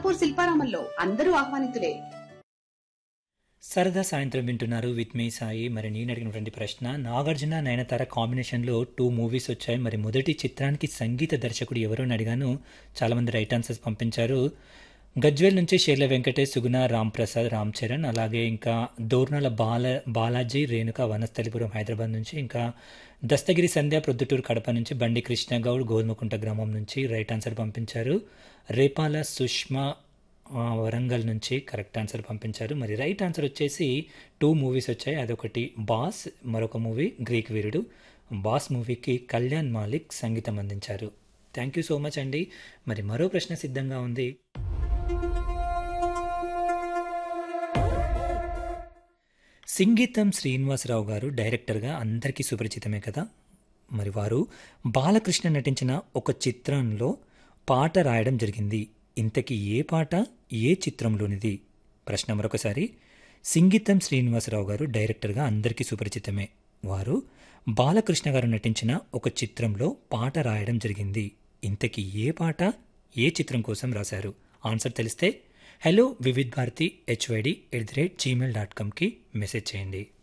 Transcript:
అనంతపూర్ శిల్పారామంలో అందరూ ఆహ్వానితులే సరదా సాయంత్రం వింటున్నారు విత్ మీ సాయి మరి నేను అడిగినటువంటి ప్రశ్న నాగార్జున నయనతార కాంబినేషన్లో టూ మూవీస్ వచ్చాయి మరి మొదటి చిత్రానికి సంగీత దర్శకుడు ఎవరో అని అడిగాను చాలామంది రైట్ ఆన్సర్స్ పంపించారు గజ్వేల్ నుంచి షేర్ల వెంకటేష్ సుగుణ రామ్ ప్రసాద్ రామ్ చరణ్ అలాగే ఇంకా దోర్నాల బాల బాలాజీ రేణుక వనస్థలిపురం హైదరాబాద్ నుంచి ఇంకా దస్తగిరి సంధ్య ప్రొద్దుటూరు కడప నుంచి బండి కృష్ణగౌడ్ గోధుమకుంట గ్రామం నుంచి రైట్ ఆన్సర్ పంపించారు రేపాల సుష్మా ఆ, వరంగల్ నుంచి కరెక్ట్ ఆన్సర్ పంపించారు మరి రైట్ ఆన్సర్ వచ్చేసి టూ మూవీస్ వచ్చాయి అదొకటి బాస్ మరొక మూవీ గ్రీక్ వీరుడు బాస్ మూవీకి కళ్యాణ్ మాలిక్ సంగీతం అందించారు థ్యాంక్ యూ సో మచ్ అండి మరి మరో ప్రశ్న సిద్ధంగా ఉంది సింగీతం శ్రీనివాసరావు గారు డైరెక్టర్గా అందరికీ సుపరిచితమే కదా మరి వారు బాలకృష్ణ నటించిన ఒక చిత్రంలో పాట రాయడం జరిగింది ఇంతకీ ఏ పాట ఏ చిత్రంలోనిది ప్రశ్న మరొకసారి సింగీతం శ్రీనివాసరావు గారు డైరెక్టర్గా అందరికీ సుపరిచితమే వారు బాలకృష్ణ గారు నటించిన ఒక చిత్రంలో పాట రాయడం జరిగింది ఇంతకీ ఏ పాట ఏ చిత్రం కోసం రాశారు ఆన్సర్ తెలిస్తే hello Vividh Bharati HYD at the rate Gmail dot కామ్కి మెసేజ్ చేయండి